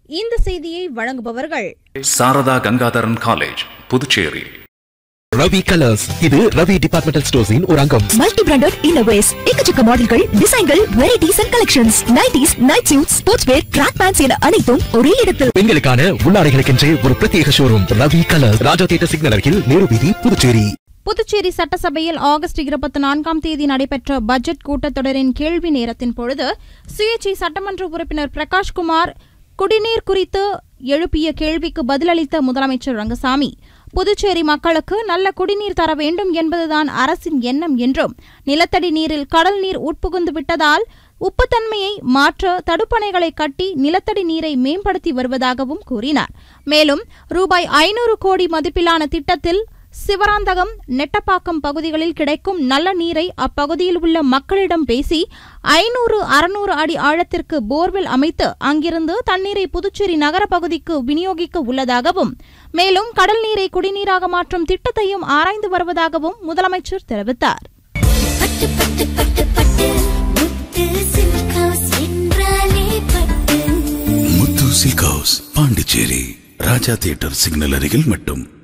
இந்த செய்தியை வழங்குபவர்கள் சாரதா கங்காதரன் காலேஜ் புதுச்சேரி ரவி கலர்ஸ் இது ரவி டிபார்ட்மெண்டல் ஸ்டோர்ஸின் ஒரு அங்கம் மல்டி பிராண்டட் இன்னோவேஸ் எக்கச்சக்க மாடல்கள் டிசைன்கள் varieties and collections nighties night suit sports wear track pants என அனைத்தும் ஒரே இடத்தில் பெண்களுக்கான உள்ளாடைகளுக்கென்றே ஒரு பிரத்யேக showroom Ravi colours Raja theatre signal அருகில் நேரு வீதி புதுச்சேரி புதுச்சேரி சட்டசபையில் ஆகஸ்ட் இருபத்தி நான்காம் தேதி நடைபெற்ற பட்ஜெட் கூட்டத்தொடரின் கேள்வி நேரத்தின் பொழுது சுயேட்சை சட்டமன்ற உறுப்பினர் பிரகாஷ்குமார் குடிநீர் குறித்து எழுப்பிய கேள்விக்கு பதிலளித்த முதலமைச்சர் ரங்கசாமி புதுச்சேரி மக்களுக்கு நல்ல குடிநீர் தர வேண்டும் என்பதுதான் அரசின் எண்ணம் என்றும் நிலத்தடி நீரில் கடல் நீர் உட்புகுந்து விட்டதால் உப்புத்தன்மையை மாற்ற தடுப்பணைகளை கட்டி நிலத்தடி நீரை மேம்படுத்தி வருவதாகவும் கூறினார் மேலும் ரூபாய் ஐநூறு கோடி மதிப்பிலான திட்டத்தில் சிவராந்தகம் நெட்டப்பாக்கம் பகுதிகளில் கிடைக்கும் நல்ல நீரை அப்பகுதியில் உள்ள மக்களிடம் பேசி ஐநூறு அறுநூறு அடி ஆழத்திற்கு போர்வெல் அமைத்து அங்கிருந்து தண்ணீரை புதுச்சேரி நகர பகுதிக்கு விநியோகிக்க உள்ளதாகவும் மேலும் கடல் நீரை குடிநீராக மாற்றும் திட்டத்தையும் ஆராய்ந்து வருவதாகவும் முதலமைச்சர் தெரிவித்தார் பட்டு பட்டு பட்டு பட்டு முத்து சில்க் ஹவுஸ் என்றாலே பட்டு Muthu silk house Pondicherry Raja theatre signal அருகில் மட்டும்